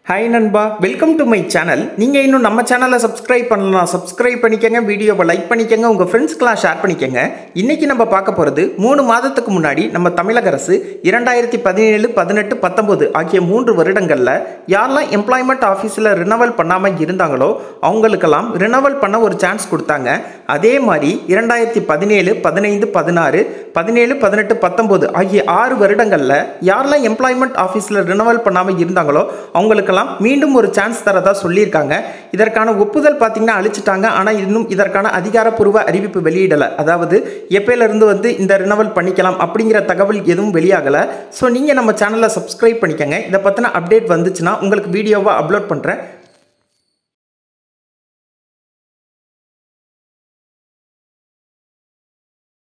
hi நண்பா welcome to my channel நீங்கள் இன்னும் நம்ம சேனலை சப்ஸ்கிரைப் பண்ணலாம் சப்ஸ்கிரைப் பண்ணிக்கங்க வீடியோவை லைக் பண்ணிக்கங்க உங்கள் ஃப்ரெண்ட்ஸ்க்கெலாம் ஷேர் பண்ணிக்கங்க இன்றைக்கி நம்ம பார்க்க போகிறது மூணு மாதத்துக்கு முன்னாடி நம்ம தமிழக அரசு இரண்டாயிரத்தி பதினேழு பதினெட்டு பத்தொம்போது ஆகிய மூன்று வருடங்களில் யாரெல்லாம் எம்ப்ளாய்மெண்ட் ஆஃபீஸில் ரினவல் பண்ணாமல் இருந்தாங்களோ அவங்களுக்கெல்லாம் ரினவல் பண்ண ஒரு சான்ஸ் கொடுத்தாங்க அதே மாதிரி இரண்டாயிரத்தி பதினேழு பதினைந்து பதினாறு பதினேழு பதினெட்டு பத்தொம்போது ஆகிய ஆறு வருடங்களில் யாரெல்லாம் எம்ப்ளாய்மெண்ட் ஆஃபீஸில் ரினவல் பண்ணாமல் இருந்தாங்களோ அவங்களுக்கெல்லாம் மீண்டும் ஒரு சான்ஸ் தரதா சொல்லியிருக்காங்க இதற்கான ஒப்புதல் பார்த்தீங்கன்னா அழிச்சிட்டாங்க ஆனால் இன்னும் இதற்கான அதிகாரப்பூர்வ அறிவிப்பு வெளியிடலை அதாவது எப்பயிலிருந்து வந்து இந்த ரினவல் பண்ணிக்கலாம் அப்படிங்கிற தகவல் எதுவும் வெளியாகலை ஸோ நீங்கள் நம்ம சேனலை சப்ஸ்கிரைப் பண்ணிக்கங்க இதை பற்றின அப்டேட் வந்துச்சுன்னா உங்களுக்கு வீடியோவாக அப்லோட் பண்ணுறேன்